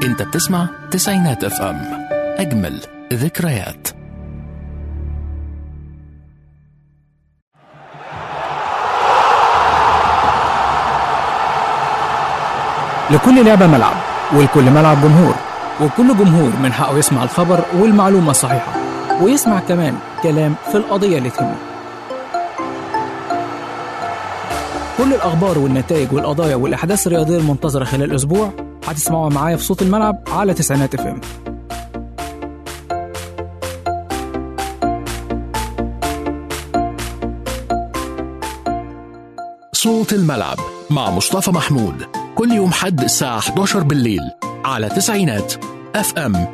انت بتسمع تسعينات اف ام اجمل ذكريات لكل لعبة ملعب ولكل ملعب جمهور وكل جمهور من حقه يسمع الخبر والمعلومة الصحيحة ويسمع كمان كلام في القضية اللي تهمه كل الأخبار والنتائج والقضايا والأحداث الرياضية المنتظرة خلال الأسبوع هتسمعوها معايا في صوت الملعب على تسعينات اف ام صوت الملعب مع مصطفى محمود كل يوم حد الساعة 11 بالليل على تسعينات اف ام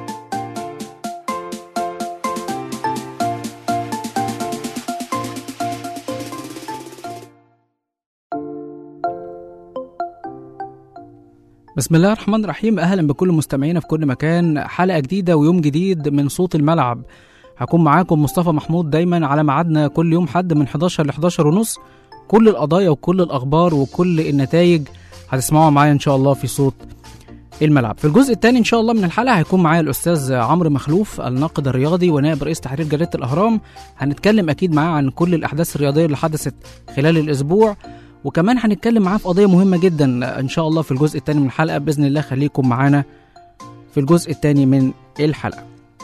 بسم الله الرحمن الرحيم اهلا بكل مستمعينا في كل مكان حلقه جديده ويوم جديد من صوت الملعب هكون معاكم مصطفى محمود دايما على ميعادنا كل يوم حد من 11 ل 11 ونص كل القضايا وكل الاخبار وكل النتائج هتسمعوها معايا ان شاء الله في صوت الملعب في الجزء الثاني ان شاء الله من الحلقه هيكون معايا الاستاذ عمرو مخلوف الناقد الرياضي ونائب رئيس تحرير جريده الاهرام هنتكلم اكيد معاه عن كل الاحداث الرياضيه اللي حدثت خلال الاسبوع وكمان هنتكلم معاه في قضيه مهمه جدا ان شاء الله في الجزء الثاني من الحلقه باذن الله خليكم معانا في الجزء الثاني من الحلقه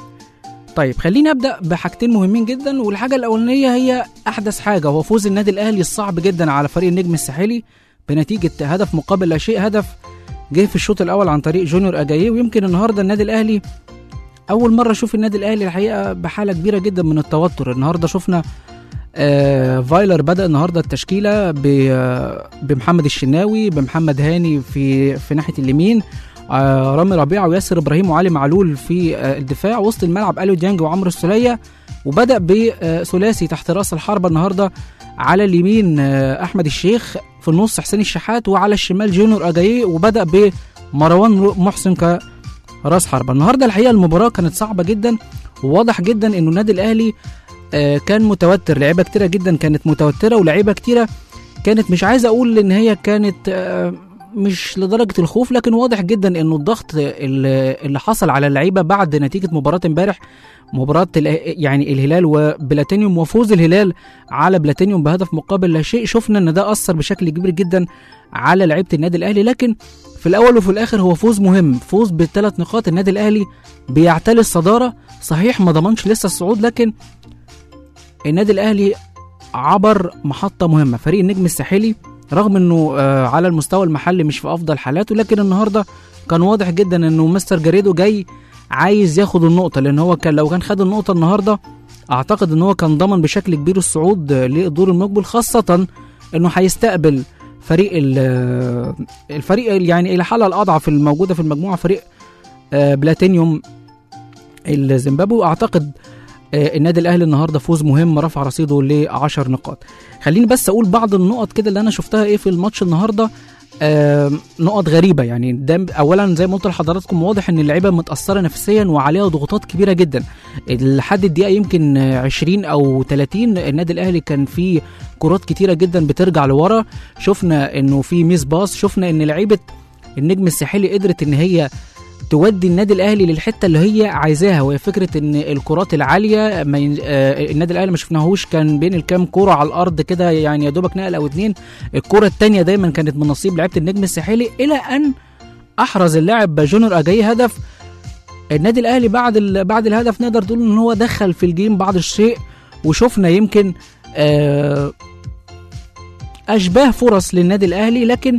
طيب خليني ابدا بحاجتين مهمين جدا والحاجه الاولانيه هي احدث حاجه وهو فوز النادي الاهلي الصعب جدا على فريق النجم الساحلي بنتيجه هدف مقابل لا شيء هدف جه في الشوط الاول عن طريق جونيور اجاييه ويمكن النهارده النادي الاهلي اول مره اشوف النادي الاهلي الحقيقه بحاله كبيره جدا من التوتر النهارده شفنا آه فايلر بدا النهارده التشكيله ب- آه، بمحمد الشناوي بمحمد هاني في في ناحيه اليمين آه رامي ربيعه وياسر ابراهيم وعلي معلول في آه الدفاع وسط الملعب اليو ديانج وعمرو السوليه وبدا بثلاثي تحت راس الحربه النهارده على اليمين آه احمد الشيخ في النص حسين الشحات وعلى الشمال جونيور اجاييه وبدا بمروان محسن كراس حربه النهارده الحقيقه المباراه كانت صعبه جدا وواضح جدا انه النادي الاهلي آه، كان متوتر لعيبه كتيره جدا كانت متوتره ولعيبه كتيره كانت مش عايز اقول ان هي كانت آه، مش لدرجه الخوف لكن واضح جدا انه الضغط اللي اللي حصل على اللعيبه بعد نتيجه مباراه امبارح مباراه ال- يعني الهلال وبلاتينيوم وفوز الهلال على بلاتينيوم بهدف مقابل لا شيء شفنا ان ده اثر بشكل كبير جدا على لعيبه النادي الاهلي لكن في الاول وفي الاخر هو فوز مهم فوز بثلاث نقاط النادي الاهلي بيعتلي الصداره صحيح ما ضمنش لسه الصعود لكن النادي الاهلي عبر محطه مهمه فريق النجم الساحلي رغم انه آه، على المستوى المحلي مش في افضل حالاته لكن النهارده كان واضح جدا انه مستر جاريدو جاي عايز ياخد النقطه لان هو كان لو كان خد النقطه النهارده اعتقد ان هو كان ضمن بشكل كبير الصعود آه، للدور المقبل خاصه انه هيستقبل فريق ال- آه، الفريق يعني الحاله الاضعف الموجوده في المجموعه فريق آه، بلاتينيوم الزيمبابوي اعتقد آه، النادي الاهلي النهارده فوز مهم رفع رصيده ل 10 نقاط خليني بس اقول بعض النقط كده اللي انا شفتها ايه في الماتش النهارده آه نقط غريبه يعني ده اولا زي ما قلت لحضراتكم واضح ان اللعيبه متاثره نفسيا وعليها ضغوطات كبيره جدا لحد الدقيقه يمكن آه، 20 او 30 النادي الاهلي كان فيه كرات كتيره جدا بترجع لورا شفنا انه في ميس باص شفنا ان لعيبه النجم الساحلي قدرت ان هي تودي النادي الاهلي للحته اللي هي عايزاها وهي فكره ان الكرات العاليه ما ين... آه النادي الاهلي ما شفناهوش كان بين الكام كوره على الارض كده يعني يا دوبك نقله او اتنين الكره الثانيه دايما كانت من نصيب لعيبه النجم الساحلي الى ان احرز اللاعب جونيور اجاي هدف النادي الاهلي بعد ال... بعد الهدف نقدر تقول ان هو دخل في الجيم بعض الشيء وشفنا يمكن آه اشباه فرص للنادي الاهلي لكن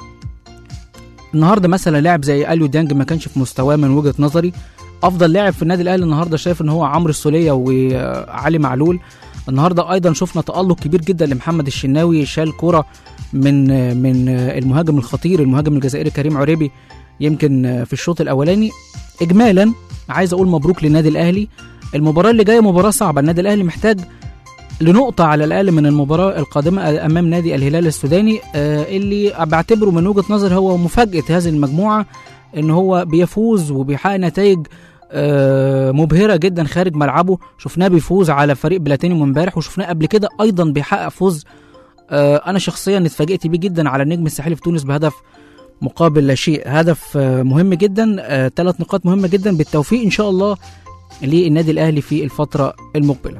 النهارده مثلا لاعب زي اليو ديانج ما كانش في مستواه من وجهه نظري افضل لاعب في النادي الاهلي النهارده شايف ان هو عمرو السوليه وعلي معلول النهارده ايضا شفنا تالق كبير جدا لمحمد الشناوي شال كرة من من المهاجم الخطير المهاجم الجزائري كريم عريبي يمكن في الشوط الاولاني اجمالا عايز اقول مبروك للنادي الاهلي المباراه اللي جايه مباراه صعبه النادي الاهلي محتاج لنقطة على الأقل من المباراة القادمة أمام نادي الهلال السوداني آه، اللي بعتبره من وجهة نظر هو مفاجأة هذه المجموعة إن هو بيفوز وبيحقق نتائج آه، مبهرة جدا خارج ملعبه شفناه بيفوز على فريق بلاتينيوم امبارح وشفناه قبل كده أيضا بيحقق فوز آه، أنا شخصيا اتفاجئت بيه جدا على النجم الساحلي في تونس بهدف مقابل لا شيء هدف آه، مهم جدا ثلاث نقاط مهمه جدا بالتوفيق ان شاء الله للنادي الاهلي في الفتره المقبله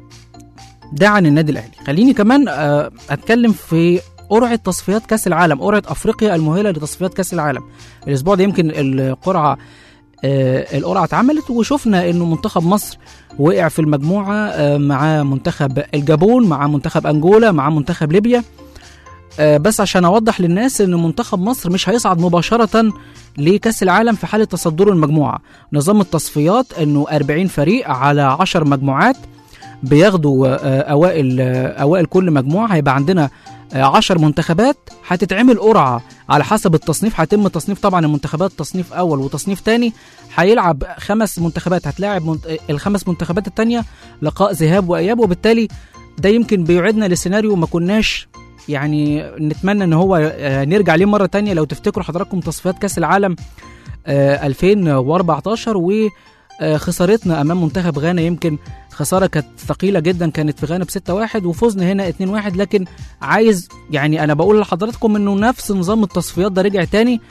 ده عن النادي الاهلي خليني كمان آه، اتكلم في قرعه تصفيات كاس العالم قرعه افريقيا المؤهله لتصفيات كاس العالم الاسبوع ده يمكن القرعه آه، القرعه اتعملت وشفنا انه منتخب مصر وقع في المجموعه آه، مع منتخب الجابون مع منتخب انجولا مع منتخب ليبيا آه، بس عشان اوضح للناس ان منتخب مصر مش هيصعد مباشره لكاس العالم في حاله تصدره المجموعه نظام التصفيات انه 40 فريق على 10 مجموعات بياخدوا آه، اوائل آه، اوائل كل مجموعه هيبقى عندنا آه، 10 منتخبات هتتعمل قرعه على حسب التصنيف هيتم تصنيف طبعا المنتخبات تصنيف اول وتصنيف تاني هيلعب خمس منتخبات هتلاعب منت... الخمس منتخبات التانية لقاء ذهاب واياب وبالتالي ده يمكن بيوعدنا لسيناريو ما كناش يعني نتمنى ان هو آه، نرجع ليه مره تانية لو تفتكروا حضراتكم تصفيات كاس العالم آه، 2014 وخسارتنا امام منتخب غانا يمكن خساره كانت ثقيله جدا كانت في غانا ب 6-1 وفوزنا هنا 2-1 لكن عايز يعني انا بقول لحضراتكم انه نفس نظام التصفيات ده رجع تاني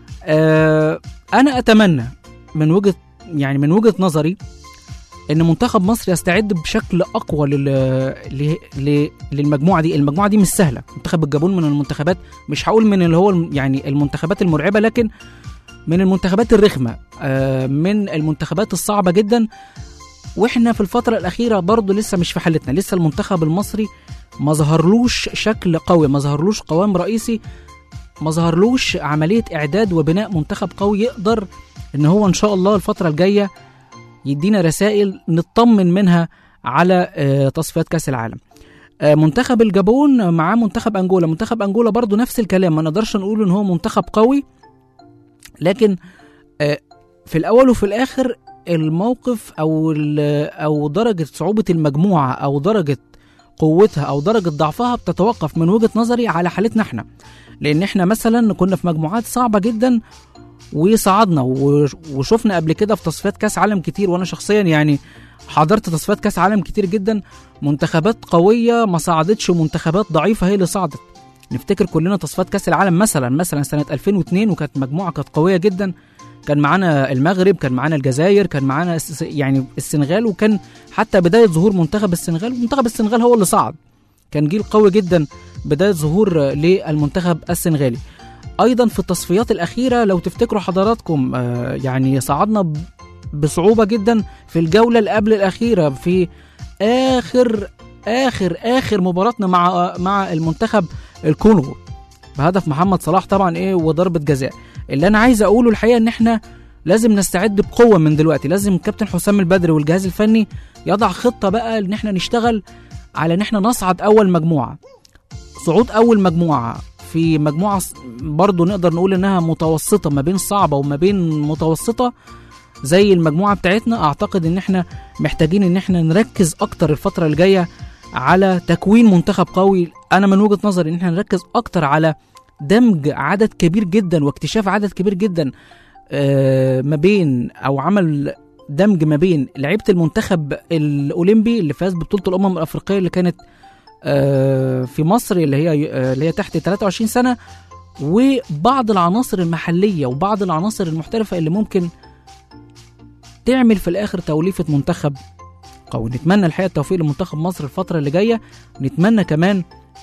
آه انا اتمنى من وجهه يعني من وجهه نظري ان منتخب مصر يستعد بشكل اقوى لل... ل... ل... للمجموعه دي المجموعه دي مش سهله منتخب الجابون من المنتخبات مش هقول من اللي هو الم- يعني المنتخبات المرعبه لكن من المنتخبات الرخمه آه من المنتخبات الصعبه جدا واحنا في الفتره الاخيره برضه لسه مش في حالتنا لسه المنتخب المصري ما ظهرلوش شكل قوي ما ظهرلوش قوام رئيسي ما ظهرلوش عمليه اعداد وبناء منتخب قوي يقدر ان هو ان شاء الله الفتره الجايه يدينا رسائل نطمن منها على آه، تصفيات كاس العالم آه، منتخب الجابون مع منتخب انجولا منتخب انجولا برضو نفس الكلام ما نقدرش نقول ان هو منتخب قوي لكن آه، في الاول وفي الاخر الموقف او ال- او درجه صعوبه المجموعه او درجه قوتها او درجه ضعفها بتتوقف من وجهه نظري على حالتنا احنا لان احنا مثلا كنا في مجموعات صعبه جدا وصعدنا وش- وشفنا قبل كده في تصفيات كاس عالم كتير وانا شخصيا يعني حضرت تصفيات كاس عالم كتير جدا منتخبات قويه ما صعدتش ومنتخبات ضعيفه هي اللي صعدت نفتكر كلنا تصفيات كاس العالم مثلا مثلا سنه 2002 وكانت مجموعه كانت قويه جدا كان معانا المغرب كان معانا الجزائر كان معانا الس- يعني السنغال وكان حتى بدايه ظهور منتخب السنغال منتخب السنغال هو اللي صعد كان جيل قوي جدا بدايه ظهور آه، للمنتخب السنغالي ايضا في التصفيات الاخيره لو تفتكروا حضراتكم آه، يعني صعدنا ب- بصعوبه جدا في الجوله اللي قبل الاخيره في اخر اخر اخر مباراتنا مع مع المنتخب الكونغو بهدف محمد صلاح طبعا ايه وضربه جزاء اللي انا عايز اقوله الحقيقه ان احنا لازم نستعد بقوه من دلوقتي لازم كابتن حسام البدري والجهاز الفني يضع خطه بقى ان احنا نشتغل على ان احنا نصعد اول مجموعه صعود اول مجموعه في مجموعه ص- برضو نقدر نقول انها متوسطه ما بين صعبه وما بين متوسطه زي المجموعه بتاعتنا اعتقد ان احنا محتاجين ان احنا نركز اكتر الفتره الجايه على تكوين منتخب قوي انا من وجهه نظري ان احنا نركز اكتر على دمج عدد كبير جدا واكتشاف عدد كبير جدا آه، ما بين او عمل دمج ما بين لعيبه المنتخب الاولمبي اللي فاز ببطوله الامم الافريقيه اللي كانت آه، في مصر اللي هي آه، اللي هي تحت 23 سنه وبعض العناصر المحليه وبعض العناصر المحترفه اللي ممكن تعمل في الاخر توليفه منتخب قوي نتمنى الحقيقه التوفيق لمنتخب مصر الفتره اللي جايه نتمنى كمان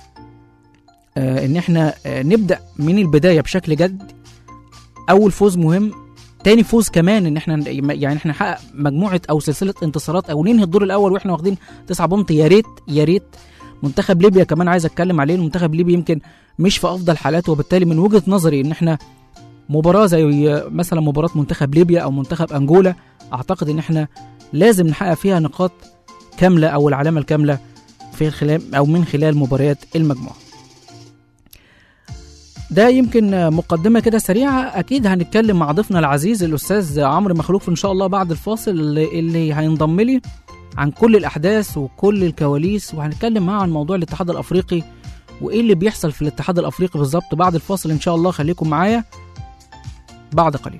آه ان احنا آه نبدا من البدايه بشكل جد اول فوز مهم تاني فوز كمان ان احنا يعني احنا نحقق مجموعه او سلسله انتصارات او ننهي الدور الاول واحنا واخدين 9 بونت يا ريت يا ريت منتخب ليبيا كمان عايز اتكلم عليه المنتخب الليبي يمكن مش في افضل حالاته وبالتالي من وجهه نظري ان احنا مباراه زي مثلا مباراه منتخب ليبيا او منتخب انجولا اعتقد ان احنا لازم نحقق فيها نقاط كامله او العلامه الكامله في خلال او من خلال مباريات المجموعه ده يمكن مقدمه كده سريعه اكيد هنتكلم مع ضيفنا العزيز الاستاذ عمرو مخلوف ان شاء الله بعد الفاصل اللي, اللي هينضم لي عن كل الاحداث وكل الكواليس وهنتكلم معاه عن موضوع الاتحاد الافريقي وايه اللي بيحصل في الاتحاد الافريقي بالظبط بعد الفاصل ان شاء الله خليكم معايا بعد قليل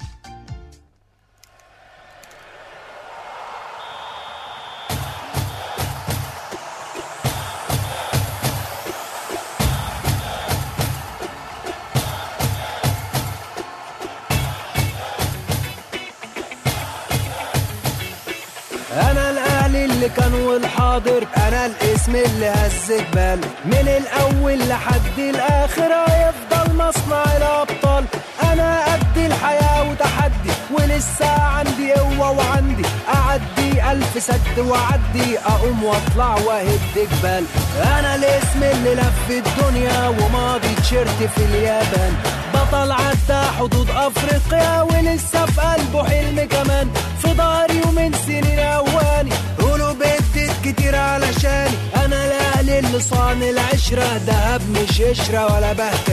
اللي كان والحاضر انا الاسم اللي هز جبال من الاول لحد الاخر هيفضل مصنع الابطال انا قد الحياه وتحدي ولسه عندي قوه وعندي اعدي الف سد واعدي اقوم واطلع واهد جبال انا الاسم اللي لف الدنيا وماضي تيشيرت في اليابان بطل عدى حدود افريقيا ولسه في قلبه حلم كمان في ضهري ومن سنين اواني قولوا بدت كتير علشاني انا الاهلي اللي صان العشره دهب مش قشره ولا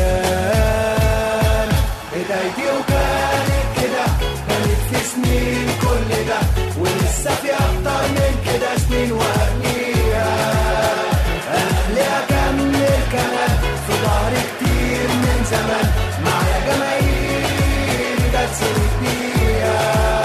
بهتان بدايتي وكانت كده كانت في سنين كل ده ولسه في اكتر من كده سنين وهنيها اهلي اكمل كمان في ظهري كتير من زمان معايا جماهيري ده تسند بيها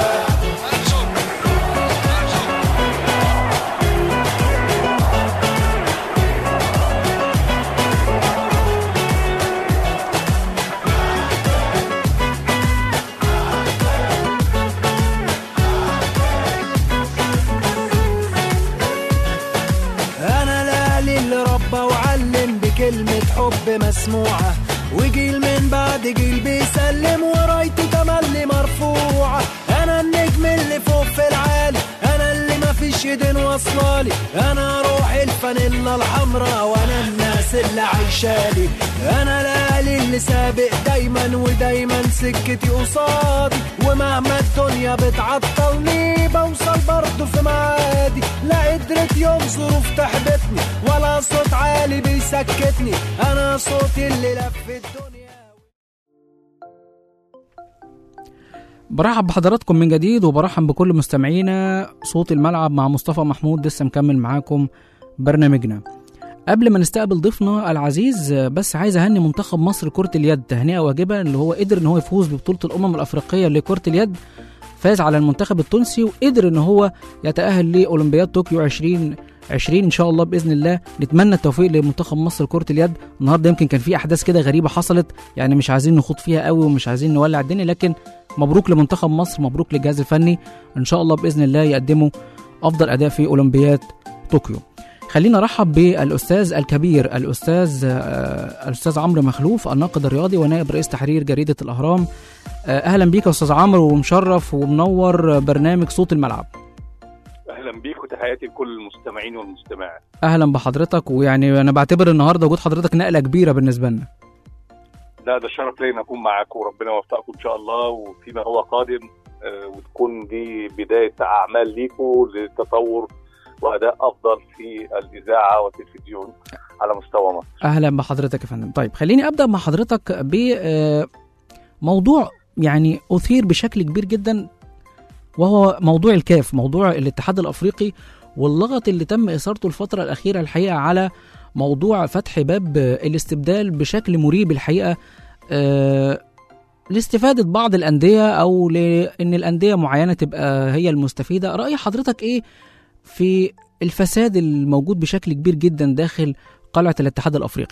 انا الاهلي اللي ربى وعلم بكلمة حب مسموعة وجيل من بعد جيل بيسلم ورايته تملي مرفوعة انا النجم اللي فوق في العالي انا اللي مفيش ايدين واصلالي انا روح الفانيلا الحمراء وانا الناس اللي عايشالي انا الاهلي اللي سابق دايما ودايما سكتي قصادي ومهما الدنيا بتعطلني بوصل برضه في معادي لا قدرت يوم ظروف تحبطني ولا صوت عالي بيسكتني انا صوتي اللي لف الدنيا برحب بحضراتكم من جديد وبرحب بكل مستمعينا صوت الملعب مع مصطفى محمود لسه مكمل معاكم برنامجنا قبل ما نستقبل ضيفنا العزيز بس عايز اهني منتخب مصر كرة اليد تهنئة واجبة اللي هو قدر ان هو يفوز ببطولة الامم الافريقية لكرة اليد فاز على المنتخب التونسي وقدر ان هو يتأهل لاولمبياد طوكيو 20 20 ان شاء الله باذن الله نتمنى التوفيق لمنتخب مصر كرة اليد النهارده يمكن كان في احداث كده غريبة حصلت يعني مش عايزين نخوض فيها قوي ومش عايزين نولع الدنيا لكن مبروك لمنتخب مصر مبروك للجهاز الفني ان شاء الله باذن الله يقدموا افضل اداء في اولمبياد طوكيو خلينا نرحب بالاستاذ الكبير الاستاذ آه، الاستاذ عمرو مخلوف الناقد الرياضي ونائب رئيس تحرير جريده الاهرام آه، اهلا بيك يا استاذ عمرو ومشرف ومنور برنامج صوت الملعب اهلا بيك وتحياتي لكل المستمعين والمستمعات اهلا بحضرتك ويعني انا بعتبر النهارده وجود حضرتك نقله كبيره بالنسبه لنا لا ده شرف لي ان اكون معاكم وربنا يوفقكم ان شاء الله وفيما هو قادم آه، وتكون دي بدايه اعمال ليكم للتطور واداء افضل في الاذاعه والتلفزيون على مستوى مصر اهلا بحضرتك يا فندم طيب خليني ابدا مع حضرتك بموضوع يعني اثير بشكل كبير جدا وهو موضوع الكاف موضوع الاتحاد الافريقي واللغط اللي تم اثارته الفتره الاخيره الحقيقه على موضوع فتح باب الاستبدال بشكل مريب الحقيقه آه، لاستفاده بعض الانديه او لان الانديه معينه تبقى هي المستفيده راي حضرتك ايه في الفساد الموجود بشكل كبير جدا داخل قلعه الاتحاد الافريقي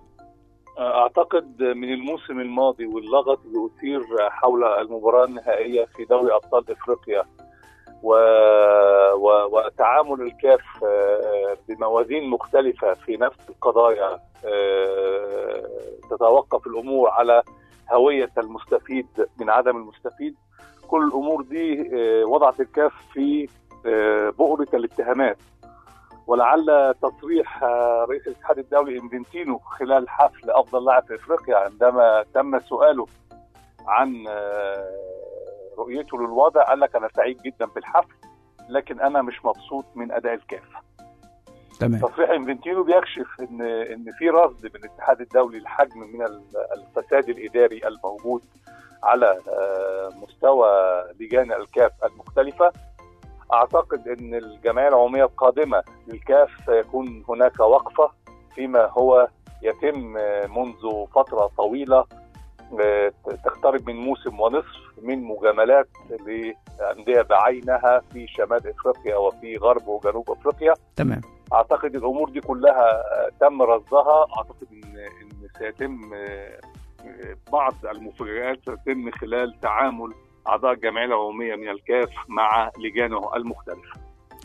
اعتقد من الموسم الماضي واللغط اللي اثير حول المباراه النهائيه في دوري ابطال افريقيا و... و... وتعامل الكاف آه، بموازين مختلفه في نفس القضايا آه، تتوقف الامور على هويه المستفيد من عدم المستفيد كل الامور دي آه، وضعت الكاف في آه، بؤره الاتهامات ولعل تصريح آه، رئيس الاتحاد الدولي انفنتينو خلال حفل افضل لاعب في افريقيا عندما تم سؤاله عن آه، رؤيته للوضع قال لك انا سعيد جدا بالحفل لكن انا مش مبسوط من اداء الكاف تمام تصريح انفنتينو بيكشف ان ان في رصد من الاتحاد الدولي الحجم من ال- الفساد الاداري الموجود على آه، مستوى لجان الكاف المختلفه اعتقد ان الجمعيه العموميه القادمه للكاف سيكون هناك وقفه فيما هو يتم آه، منذ فتره طويله آه، تقترب من موسم ونصف من مجاملات لانديه بعينها في شمال افريقيا وفي غرب وجنوب افريقيا تمام اعتقد الامور دي كلها آه، تم رصدها اعتقد ان ان سيتم آه، آه، بعض المفاجآت ستتم خلال تعامل اعضاء الجمعيه العموميه من الكاف مع لجانه المختلفه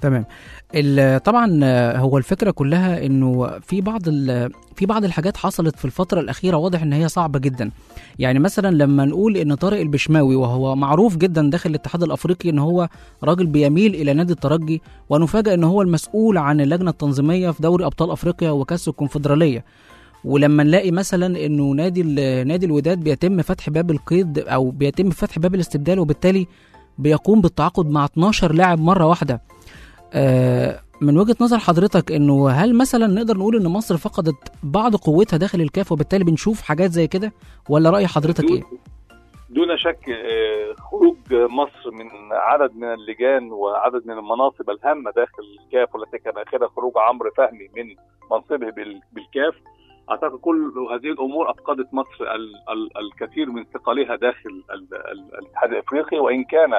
تمام ال- طبعا آه، هو الفكره كلها انه في بعض ال- في بعض الحاجات حصلت في الفتره الاخيره واضح ان هي صعبه جدا يعني مثلا لما نقول ان طارق البشماوي وهو معروف جدا داخل الاتحاد الافريقي ان هو راجل بيميل الى نادي الترجي ونفاجئ ان هو المسؤول عن اللجنه التنظيميه في دوري ابطال افريقيا وكاس الكونفدراليه ولما نلاقي مثلا انه نادي ال- نادي الوداد بيتم فتح باب القيد او بيتم فتح باب الاستبدال وبالتالي بيقوم بالتعاقد مع 12 لاعب مره واحده آه، من وجهه نظر حضرتك انه هل مثلا نقدر نقول ان مصر فقدت بعض قوتها داخل الكاف وبالتالي بنشوف حاجات زي كده ولا راي حضرتك ايه؟ دون شك آه، خروج مصر من عدد من اللجان وعدد من المناصب الهامه داخل الكاف والتي كان اخرها خروج عمرو فهمي من منصبه بال- بالكاف اعتقد كل هذه الامور افقدت مصر ال- ال- الكثير من ثقلها داخل ال- ال- الاتحاد الافريقي وان كان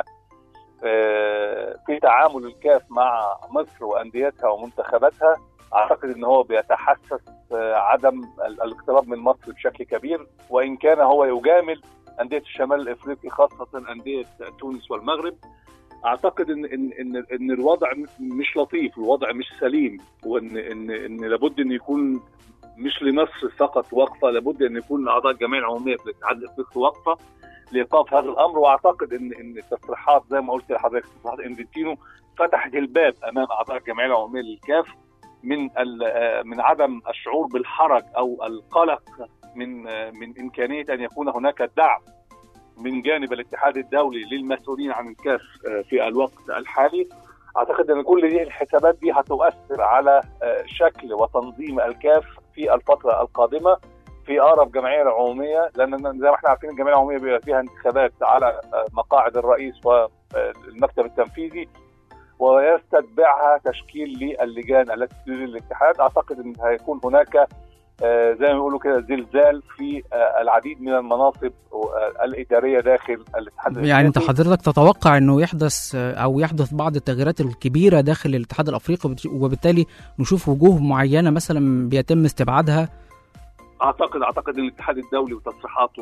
آه، في تعامل الكاف مع مصر وانديتها ومنتخباتها اعتقد ان هو بيتحسس آه، عدم ال- الاقتراب من مصر بشكل كبير وان كان هو يجامل انديه الشمال الافريقي خاصه انديه تونس والمغرب اعتقد ان ان ان, إن الوضع مش لطيف الوضع مش سليم وان ان ان لابد ان يكون مش لمصر فقط وقفه لابد ان يكون اعضاء الجمعيه العموميه في الاتحاد الافريقي وقفه لايقاف هذا الامر واعتقد ان ان التصريحات زي ما قلت لحضرتك تصريحات انفنتينو فتحت الباب امام اعضاء الجمعيه العموميه للكاف من ال- آه، من عدم الشعور بالحرج او القلق من آه، من امكانيه ان يكون هناك دعم من جانب الاتحاد الدولي للمسؤولين عن الكاف آه، في الوقت الحالي اعتقد ان كل دي الحسابات دي هتؤثر على آه، شكل وتنظيم الكاف في الفتره القادمه في اقرب جمعيه العموميه لان زي ما احنا عارفين الجمعيه العموميه بيبقى فيها انتخابات على آه، مقاعد الرئيس والمكتب التنفيذي ويستتبعها تشكيل للجان التي تدير الاتحاد اعتقد ان هيكون هناك آه، زي ما بيقولوا كده زلزال في آه، العديد من المناصب آه، الاداريه داخل الاتحاد يعني انت الأفريقي. حضرتك تتوقع انه يحدث آه، او يحدث بعض التغييرات الكبيره داخل الاتحاد الافريقي وبت- وبالتالي نشوف وجوه معينه مثلا بيتم استبعادها اعتقد اعتقد ان الاتحاد الدولي وتصريحاته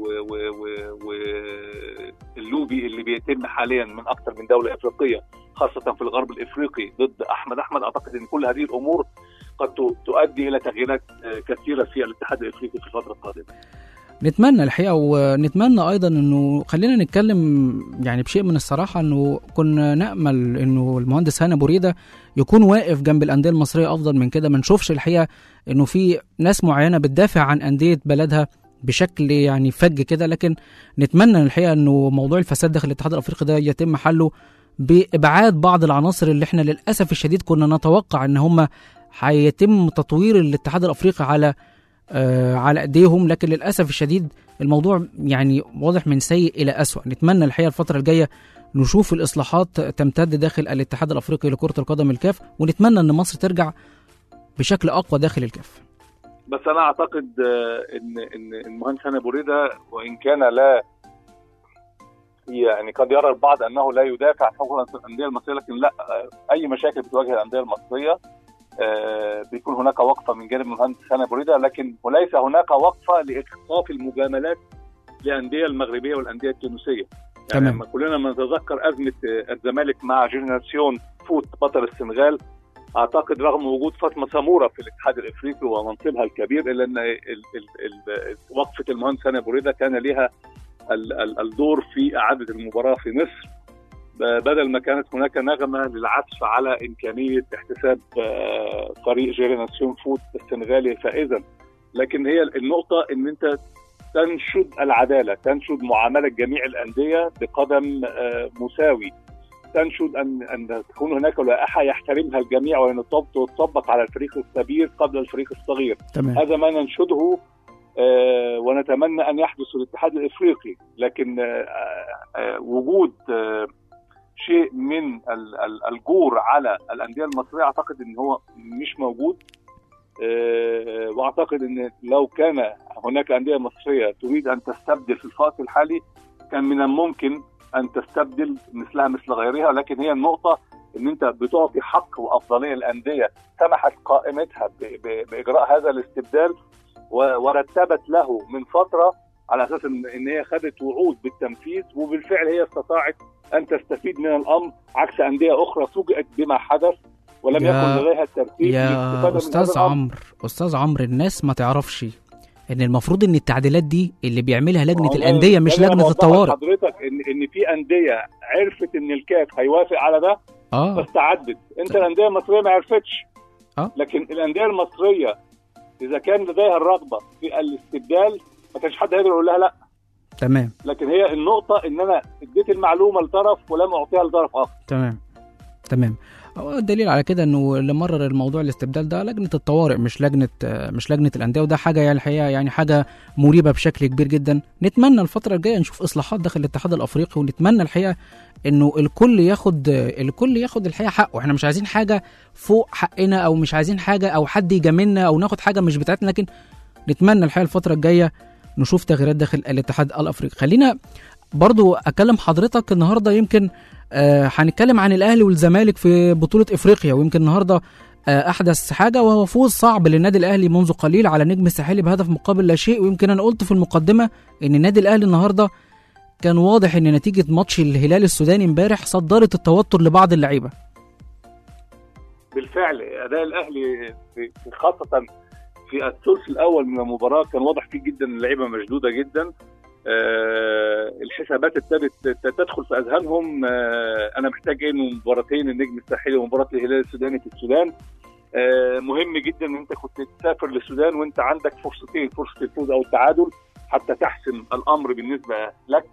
واللوبي اللي بيتم حاليا من اكثر من دوله افريقيه خاصه في الغرب الافريقي ضد احمد احمد اعتقد ان كل هذه الامور قد ت- تؤدي الى تغييرات آه، كثيره في الاتحاد الافريقي في الفتره القادمه. نتمنى الحقيقه ونتمنى ايضا انه خلينا نتكلم يعني بشيء من الصراحه انه كنا نامل انه المهندس هاني بوريده يكون واقف جنب الانديه المصريه افضل من كده ما نشوفش الحقيقه انه في ناس معينه بتدافع عن انديه بلدها بشكل يعني فج كده لكن نتمنى الحقيقه انه موضوع الفساد داخل الاتحاد الافريقي ده يتم حله بابعاد بعض العناصر اللي احنا للاسف الشديد كنا نتوقع ان هم هيتم تطوير الاتحاد الافريقي على آه على ايديهم لكن للاسف الشديد الموضوع يعني واضح من سيء الى اسوء نتمنى الحقيقه الفتره الجايه نشوف الاصلاحات تمتد داخل الاتحاد الافريقي لكره القدم الكاف ونتمنى ان مصر ترجع بشكل اقوى داخل الكاف بس انا اعتقد آه، ان ان المهندس هاني بوريده وان كان لا يعني قد يرى البعض انه لا يدافع عن حقوق الانديه المصريه لكن لا آه، اي مشاكل بتواجه الانديه المصريه آه، بيكون هناك وقفه من جانب المهندس هاني بوريده لكن وليس هناك وقفه لايقاف المجاملات للانديه المغربيه والانديه التونسيه يعني تمام. لما كلنا ما نتذكر ازمه آه، الزمالك مع جينيراسيون فوت بطل السنغال اعتقد رغم وجود فاطمه سموره في الاتحاد الافريقي ومنصبها الكبير الا ان ال- ال- ال- وقفه المهندس هاني بوريده كان لها ال- ال- الدور في اعاده المباراه في مصر ب- بدل ما كانت هناك نغمه للعزف على امكانيه احتساب آه، فريق جيريناسيون فوت السنغالي فائزا لكن هي النقطه ان انت تنشد العداله تنشد معامله جميع الانديه بقدم آه، مساوي تنشد ان ان تكون هناك لائحه يحترمها الجميع وان تطبق على الفريق الكبير قبل الفريق الصغير تمام هذا ما ننشده آه، ونتمنى ان يحدث في الاتحاد الافريقي لكن آه، آه، وجود آه، شيء من ال- ال- الجور على الانديه المصريه اعتقد ان هو مش موجود آه، واعتقد ان لو كان هناك انديه مصريه تريد ان تستبدل في الوقت الحالي كان من الممكن ان تستبدل مثلها مثل غيرها لكن هي النقطه ان انت بتعطي حق وافضليه للانديه سمحت قائمتها ب- ب- باجراء هذا الاستبدال و- ورتبت له من فتره على اساس ان إن هي خدت وعود بالتنفيذ وبالفعل هي استطاعت ان تستفيد من الامر عكس انديه اخرى فوجئت بما حدث ولم يا- يكن لديها الترتيب يا للاستفادة من استاذ هذا الأمر. عمرو استاذ عمرو الناس ما تعرفش ان المفروض ان التعديلات دي اللي بيعملها لجنه والله الانديه مش ده أنا لجنه بوضح الطوارئ لحضرتك ان ان في انديه عرفت ان الكاف هيوافق على ده اه فاستعدت انت الانديه المصريه ما عرفتش آه. لكن الانديه المصريه اذا كان لديها الرغبه في الاستبدال ما كانش حد هيقدر يقول لها لا تمام لكن هي النقطه ان انا اديت المعلومه لطرف ولم اعطيها لطرف اخر تمام تمام هو الدليل على كده انه اللي مرر الموضوع الاستبدال ده لجنه الطوارئ مش لجنه آه، مش لجنه الانديه وده حاجه يعني الحقيقه يعني حاجه مريبه بشكل كبير جدا نتمنى الفتره الجايه نشوف اصلاحات داخل الاتحاد الافريقي ونتمنى الحقيقه انه الكل ياخد آه، الكل ياخد الحقيقه حقه احنا مش عايزين حاجه فوق حقنا او مش عايزين حاجه او حد يجاملنا او ناخد حاجه مش بتاعتنا لكن نتمنى الحقيقه الفتره الجايه نشوف تغييرات داخل الاتحاد الافريقي خلينا برضو اكلم حضرتك النهارده يمكن آه، هنتكلم عن الاهلي والزمالك في بطوله افريقيا ويمكن النهارده آه، احدث حاجه وهو فوز صعب للنادي الاهلي منذ قليل على نجم الساحلي بهدف مقابل لا شيء ويمكن انا قلت في المقدمه ان النادي الاهلي النهارده كان واضح ان نتيجه ماتش الهلال السوداني امبارح صدرت التوتر لبعض اللعيبه بالفعل اداء الاهلي في في- خاصه في الثلث الاول من المباراه كان واضح فيه جدا ان اللعيبه مشدوده جدا آه الحسابات ابتدت ت- تدخل في اذهانهم آه انا محتاج ايه من مباراتين النجم الساحلي ومباراه الهلال السوداني في السودان آه مهم جدا ان انت كنت تسافر للسودان وانت عندك فرصتين فرصه الفوز او التعادل حتى تحسم الامر بالنسبه لك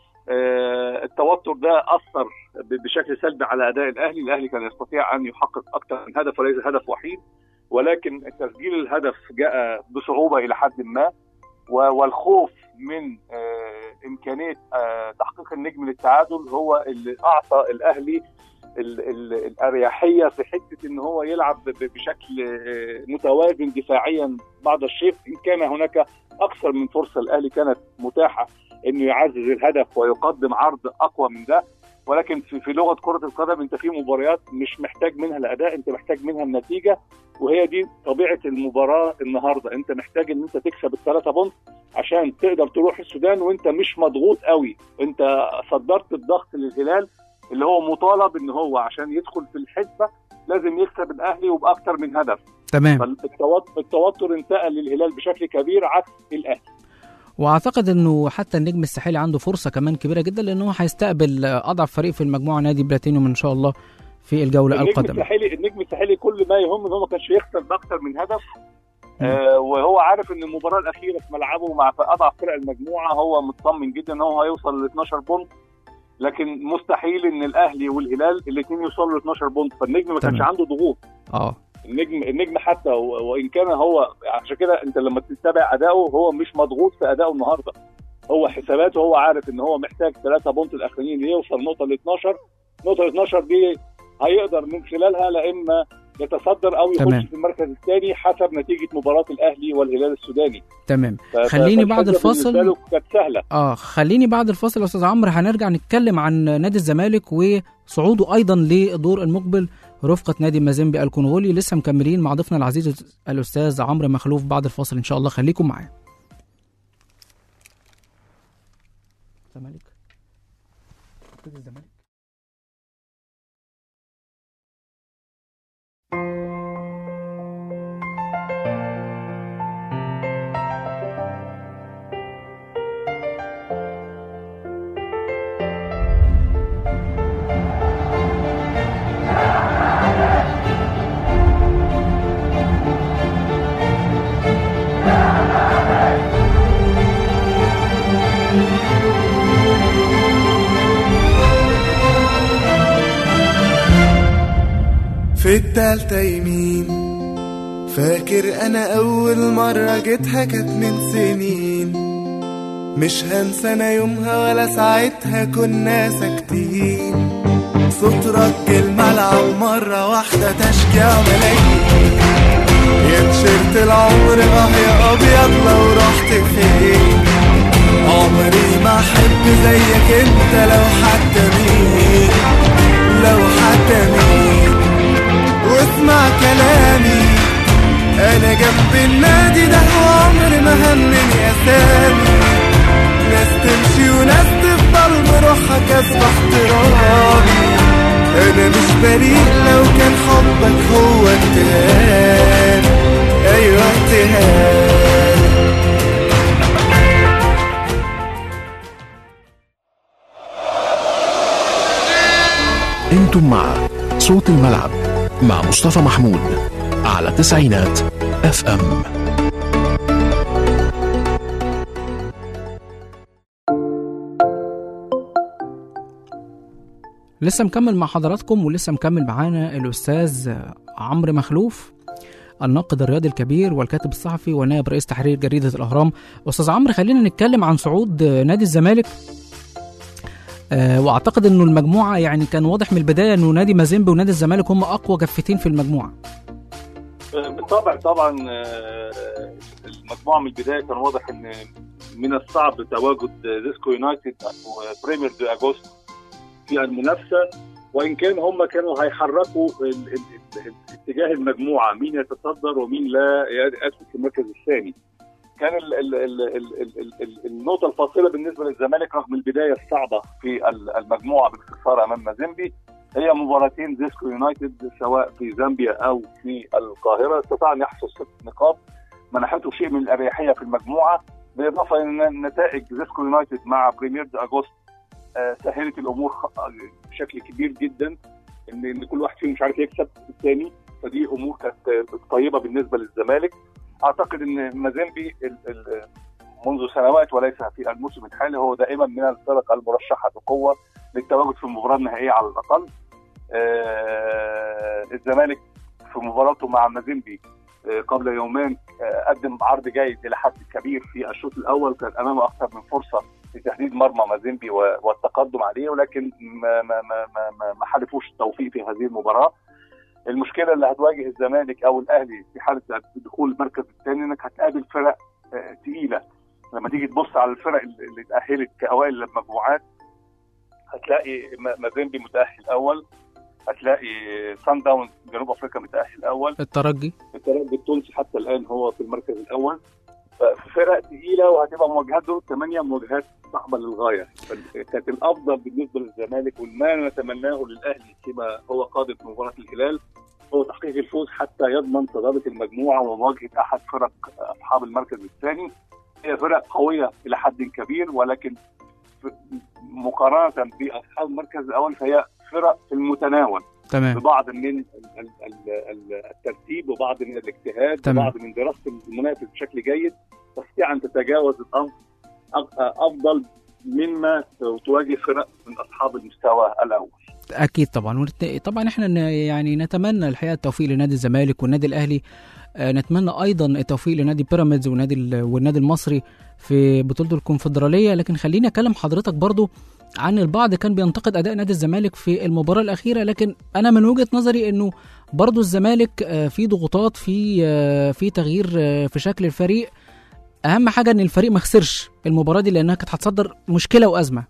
آه التوتر ده اثر ب- بشكل سلبي على اداء الاهلي، الاهلي كان يستطيع ان يحقق اكثر من هدف وليس هدف وحيد ولكن تسجيل الهدف جاء بصعوبه الى حد ما و- والخوف من آه امكانيه آه تحقيق النجم للتعادل هو اللي اعطى الاهلي ال- ال- الاريحيه في حته ان هو يلعب ب- بشكل آه متوازن دفاعيا بعض الشيء ان كان هناك اكثر من فرصه الاهلي كانت متاحه انه يعزز الهدف ويقدم عرض اقوى من ده ولكن في, في لغه كره القدم انت في مباريات مش محتاج منها الاداء انت محتاج منها النتيجه وهي دي طبيعه المباراه النهارده انت محتاج ان انت تكسب الثلاثه بونت عشان تقدر تروح السودان وانت مش مضغوط قوي انت صدرت الضغط للهلال اللي هو مطالب ان هو عشان يدخل في الحسبه لازم يكسب الاهلي وباكثر من هدف تمام فالتوتر التوتر انتقل للهلال بشكل كبير عكس الاهلي واعتقد انه حتى النجم الساحلي عنده فرصه كمان كبيره جدا لانه هيستقبل آه، اضعف فريق في المجموعه نادي بلاتينيوم ان شاء الله في الجوله النجم القادمه الساحلي النجم الساحلي كل ما يهم ان هو ما كانش يخسر باكثر من هدف آه وهو عارف ان المباراه الاخيره في ملعبه مع اضعف فرق المجموعه هو مطمن جدا ان هو هيوصل ل 12 بونت لكن مستحيل ان الاهلي والهلال الاثنين يوصلوا ل 12 بونت فالنجم ما كانش تمام. عنده ضغوط اه النجم النجم حتى و- وان كان هو عشان كده انت لما تتابع اداؤه هو مش مضغوط في اداؤه النهارده هو حساباته هو عارف ان هو محتاج ثلاثة بونت الاخرين ليوصل نقطه ل 12 نقطه ل 12 دي هيقدر من خلالها لا اما يتصدر او تمام. يخش في المركز الثاني حسب نتيجه مباراه الاهلي والهلال السوداني تمام ف- ف- خليني بعد فالحسبة الفاصل- بالنسبة له كانت سهله اه خليني بعد الفاصل يا استاذ عمرو هنرجع نتكلم عن نادي الزمالك وصعوده ايضا للدور المقبل رفقة نادي مازيمبي الكونغولي لسه مكملين مع ضيفنا العزيز الاستاذ عمرو مخلوف بعد الفاصل ان شاء الله خليكم معايا الزمالك الزمالك في التالتة يمين فاكر انا اول مرة جيتها كانت من سنين مش هنسى انا يومها ولا ساعتها كنا ساكتين صوت رج الملعب مرة واحدة تشجيع ملايين يا تيشيرت العمر اه يا ابيض لو رحت فين عمري ما احب زيك انت لو حتى مين لو حتى مين واسمع كلامي انا جنب النادي ده وعمري ما همني اسامي ناس تمشي وناس تفضل بروحها كسب احترامي الفريق لو كان حبك هو اتهام ايوه اتهام انتم مع صوت الملعب مع مصطفى محمود على تسعينات اف ام لسه مكمل مع حضراتكم ولسه مكمل معانا الأستاذ عمرو مخلوف الناقد الرياضي الكبير والكاتب الصحفي ونائب رئيس تحرير جريدة الأهرام أستاذ عمرو خلينا نتكلم عن صعود نادي الزمالك آه، واعتقد انه المجموعه يعني كان واضح من البدايه انه نادي مازيمبي ونادي الزمالك هم اقوى كفتين في المجموعه بالطبع طبعا آه، المجموعه من البدايه كان واضح ان من الصعب تواجد ديسكو يونايتد وبريمير دي اجوست في المنافسه وان كان هم كانوا هيحركوا ال- ال- ال- اتجاه المجموعه مين يتصدر ومين لا يأسس في المركز الثاني كان ال ال ال ال ال ال ال النقطه الفاصله بالنسبه للزمالك رغم البدايه الصعبه في ال- المجموعه بالخساره امام مازيمبي هي مباراتين ديسكو يونايتد سواء في زامبيا او في القاهره استطاع ان يحصل ست نقاط منحته شيء من الاريحيه في المجموعه بالاضافه ان نتائج ديسكو يونايتد مع بريمير دي اجوست آه، سهلت الامور خ- بشكل كبير جدا ان ان كل واحد فيهم مش عارف يكسب الثاني فدي امور كانت آه، طيبه بالنسبه للزمالك اعتقد ان مازيمبي ال- ال- منذ سنوات وليس في الموسم الحالي هو دائما من الفرق المرشحه بقوه للتواجد في المباراه النهائيه على الاقل آه، الزمالك في مباراته مع مازيمبي آه، قبل يومين آه، قدم عرض جيد الى حد كبير في الشوط الاول كان امامه اكثر من فرصه لتهديد مرمى مازيمبي و- والتقدم عليه ولكن ما ما ما ما, ما, ما حالفوش التوفيق في هذه المباراه المشكله اللي هتواجه الزمالك او الاهلي في حاله دخول المركز الثاني انك هتقابل فرق آه، تقيله لما تيجي تبص على الفرق اللي اللي اتاهلت كاوائل المجموعات هتلاقي ما- مازيمبي متاهل اول هتلاقي سان داونز جنوب افريقيا متاهل اول الترجي الترجي التونسي حتى الان هو في المركز الاول فرق تقيله وهتبقى مواجهات دور الثمانيه مواجهات صعبه للغايه كانت الافضل بالنسبه للزمالك وما نتمناه للاهلي كما هو قادم في مباراه الهلال هو تحقيق الفوز حتى يضمن صداره المجموعه ومواجهه احد فرق اصحاب المركز الثاني هي فرق قويه الى حد كبير ولكن مقارنه باصحاب المركز الاول فهي فرق في المتناول تمام ببعض من ال- ال- ال- الترتيب وبعض من الاجتهاد تمام. وبعض من دراسه المنافس بشكل جيد تستطيع ان تتجاوز الامر أ- افضل مما تواجه فرق من اصحاب المستوى الاول. اكيد طبعا ونت- طبعا احنا ن- يعني نتمنى الحقيقه التوفيق لنادي الزمالك والنادي الاهلي آه، نتمنى ايضا التوفيق لنادي بيراميدز والنادي ال- والنادي المصري في بطوله الكونفدراليه لكن خليني اكلم حضرتك برضو عن البعض كان بينتقد اداء نادي الزمالك في المباراه الاخيره لكن انا من وجهه نظري انه برضو الزمالك آه، في ضغوطات في آه، في تغيير آه، في شكل الفريق اهم حاجه ان الفريق ما خسرش المباراه دي لانها كانت هتصدر مشكله وازمه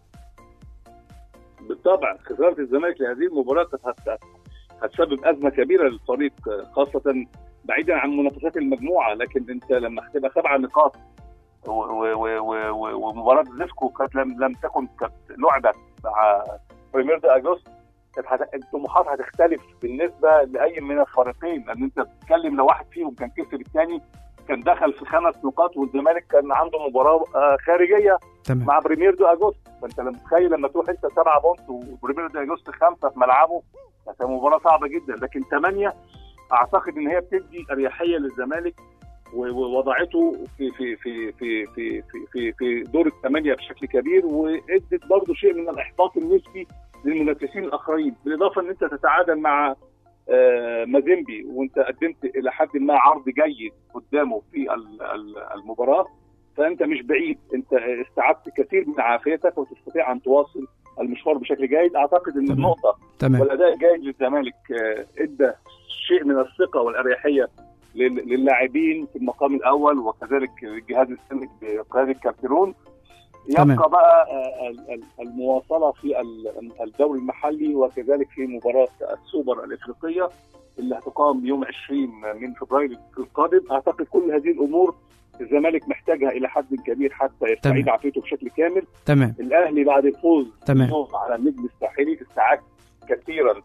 بالطبع خساره الزمالك لهذه المباراه كانت هت- هتسبب ازمه كبيره للفريق خاصه بعيدا عن منافسات المجموعه لكن انت لما هتبقى سبع نقاط و- و- و- و- و- ومباراه زيسكو كانت لم لم تكن كانت لعبت مع بريمير دي اجوست كانت هت- الطموحات هتختلف بالنسبه لاي من الفريقين لان انت بتتكلم لو واحد فيهم كان كسب الثاني كان دخل في خمس نقاط والزمالك كان عنده مباراه آه، خارجيه تمام مع بريمير دو اجوست فانت لما تخيل لما تروح انت سبعه بونت وبريمير دو اجوست خمسه في ملعبه هتبقى مباراه صعبه جدا لكن ثمانيه اعتقد ان هي بتدي اريحيه للزمالك و- ووضعته في في في في في في في, في دور الثمانيه بشكل كبير وادت برضه شيء من الاحباط النسبي للمنافسين الاخرين بالاضافه ان انت تتعادل مع آه، مازيمبي وانت قدمت الى حد ما عرض جيد قدامه في ال- ال- المباراه فانت مش بعيد انت استعدت كثير من عافيتك وتستطيع ان تواصل المشوار بشكل جيد اعتقد ان تمام. النقطه تمام والاداء الجيد للزمالك آه، ادى شيء من الثقه والاريحيه لل- للاعبين في المقام الاول وكذلك الجهاز الفني بقياده كابترون تمام. يبقى بقى آه، ال- ال- المواصله في ال- الدوري المحلي وكذلك في مباراه السوبر الافريقيه اللي هتقام يوم 20 من فبراير القادم اعتقد كل هذه الامور الزمالك محتاجها الى حد كبير حتى يستعيد تمام. عافيته بشكل كامل تمام الاهلي بعد الفوز تمام. اليوم على النجم الساحلي استعاد كثيرا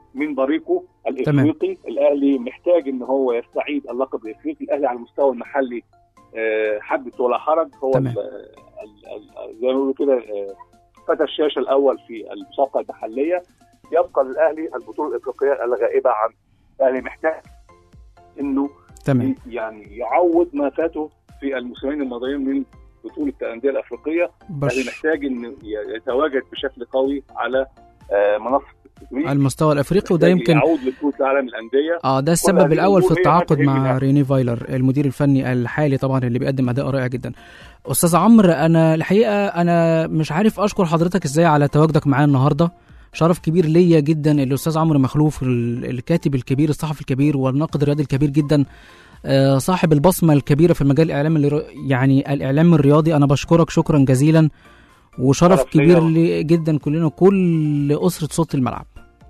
من بريقه الافريقي الاهلي محتاج ان هو يستعيد اللقب الافريقي الاهلي على المستوى المحلي آه، حدث ولا حرج هو تمام. ال- ال- ال- زي ما بيقولوا كده آه، فتى الشاشه الاول في المسابقه المحليه يبقى للاهلي البطوله الافريقيه الغائبه عن الاهلي محتاج انه تمام يعني يعوض ما فاته في الموسمين الماضيين من بطوله الانديه الافريقيه الاهلي بش محتاج انه يتواجد بشكل قوي على آه، منصه التتويج على المستوى الافريقي وده محتاج يمكن يعود لبطوله العالم للانديه اه ده هذه السبب الاول في الأمور هي التعاقد مع هتهمنا. ريني فايلر المدير الفني الحالي طبعا اللي بيقدم اداء رائع جدا استاذ عمرو انا الحقيقه انا مش عارف اشكر حضرتك ازاي على تواجدك معايا النهارده شرف كبير ليا جدا الاستاذ عمرو مخلوف ال- الكاتب الكبير الصحفي الكبير والناقد الرياضي الكبير جدا آه، صاحب البصمه الكبيره في مجال الاعلام اللي يعني الاعلام الرياضي انا بشكرك شكرا جزيلا وشرف شرف ليا كبير والله. لي جدا كلنا كل اسره صوت الملعب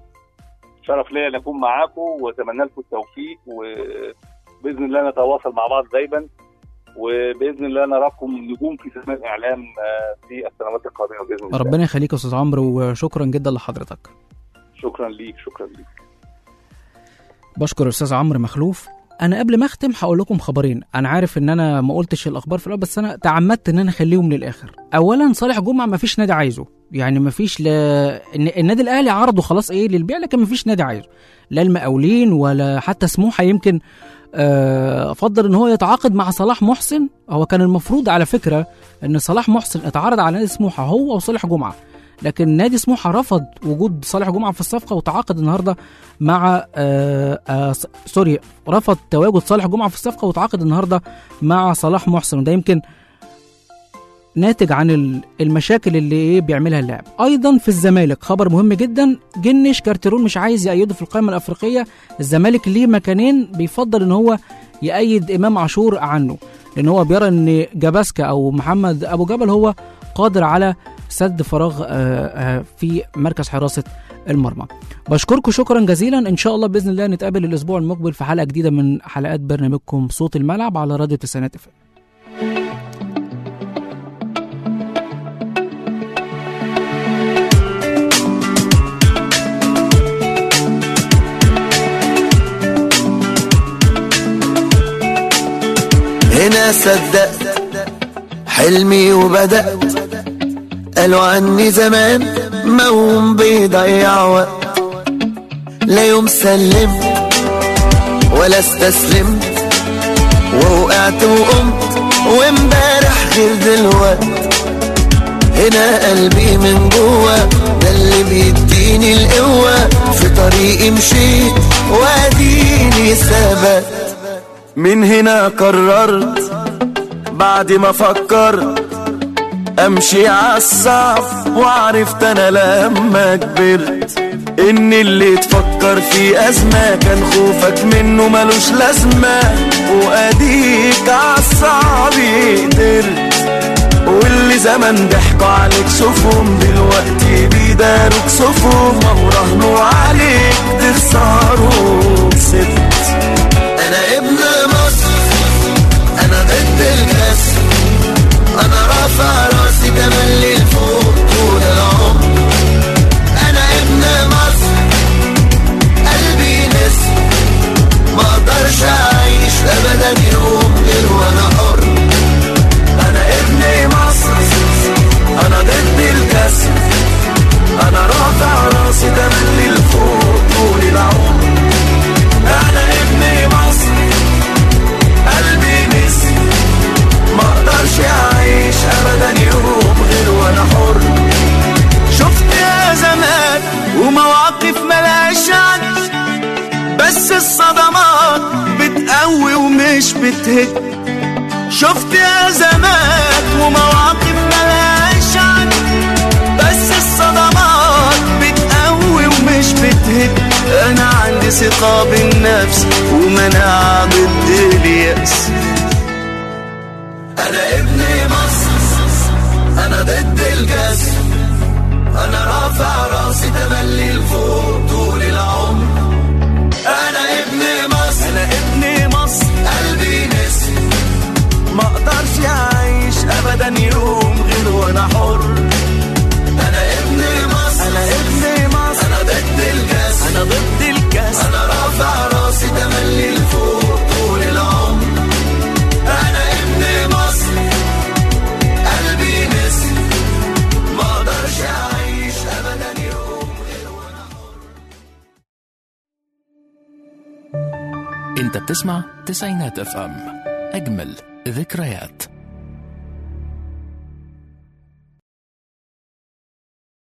شرف ليا ان اكون معاكم واتمنى لكم التوفيق وباذن الله نتواصل مع بعض دايما وباذن الله نراكم نجوم في سماء الاعلام آه، في السنوات القادمه باذن الله ربنا يخليك يا استاذ عمرو وشكرا جدا لحضرتك شكرا ليك شكرا ليك بشكر الاستاذ عمرو مخلوف انا قبل ما اختم هقول لكم خبرين انا عارف ان انا ما قلتش الاخبار في الاول بس انا تعمدت ان انا اخليهم للاخر اولا صالح جمعه ما فيش نادي عايزه يعني ما فيش ل... الن- النادي الاهلي عرضه خلاص ايه للبيع لكن ما فيش نادي عايزه لا المقاولين ولا حتى سموحه يمكن آه، افضل ان هو يتعاقد مع صلاح محسن هو كان المفروض على فكره ان صلاح محسن اتعرض على نادي سموحه هو وصالح جمعه لكن نادي سموحه رفض وجود صالح جمعه في الصفقه وتعاقد النهارده مع آه آه س- سوري رفض تواجد صالح جمعه في الصفقه وتعاقد النهارده مع صلاح محسن وده يمكن ناتج عن ال- المشاكل اللي ايه بيعملها اللاعب ايضا في الزمالك خبر مهم جدا جنش كارتيرون مش عايز يأيده في القائمه الافريقيه الزمالك ليه مكانين بيفضل ان هو يأيد امام عاشور عنه لان هو بيرى ان جاباسكا او محمد ابو جبل هو قادر على سد فراغ آه، آه، في مركز حراسه المرمى بشكركم شكرا جزيلا ان شاء الله باذن الله نتقابل الاسبوع المقبل في حلقه جديده من حلقات برنامجكم صوت الملعب على راديو تسعينات اف هنا صدقت حلمي وبدأت قالوا عني زمان موم بيضيع وقت لا يوم سلمت ولا استسلمت ووقعت وقمت وامبارح غير دلوقت هنا قلبي من جوه ده اللي بيديني القوة في طريقي مشيت واديني ثبت من هنا قررت بعد ما فكرت امشي عالصعب وعرفت انا لما كبرت ان اللي تفكر في ازمة كان خوفك منه ملوش لازمة واديك عالصعب قدرت واللي زمان ضحكوا عليك شوفهم دلوقتي بيداروك صفهم ما راهنوا عليك تخسروا كسبت انا ابن مصر انا ضد الكسر انا رافع راسي تملي لفوق طول العمر انا ابن مصر قلبي نسر ما اقدرش اعيش ابدا يوم غير وانا حر انا ابن مصر انا ضد الكسر انا رافع راسي تملي لفوق طول العمر انا ابن مصر قلبي نسي ما اقدرش اعيش ابدا يوم غير وانا حر شفت يا زمان ومواقف ملهاش عد بس الصدمات بتقوي ومش بتهد شفت يا زمان ومواقف ملهاش عد بس الصدمات بتقوي ومش بتهد انا عندي ثقة بالنفس ومناعة ضد اليأس انا ابن مصر انا ضد الكسر انا رافع راسي تملي لفوق طول العمر انا ابن مصر انا ابن مصر قلبي نسر ما اقدرش اعيش ابدا يوم غير وانا حر انا ابن مصر انا ابن مصر انا ضد الكسر انا ضد انت بتسمع تسعينات اف ام اجمل ذكريات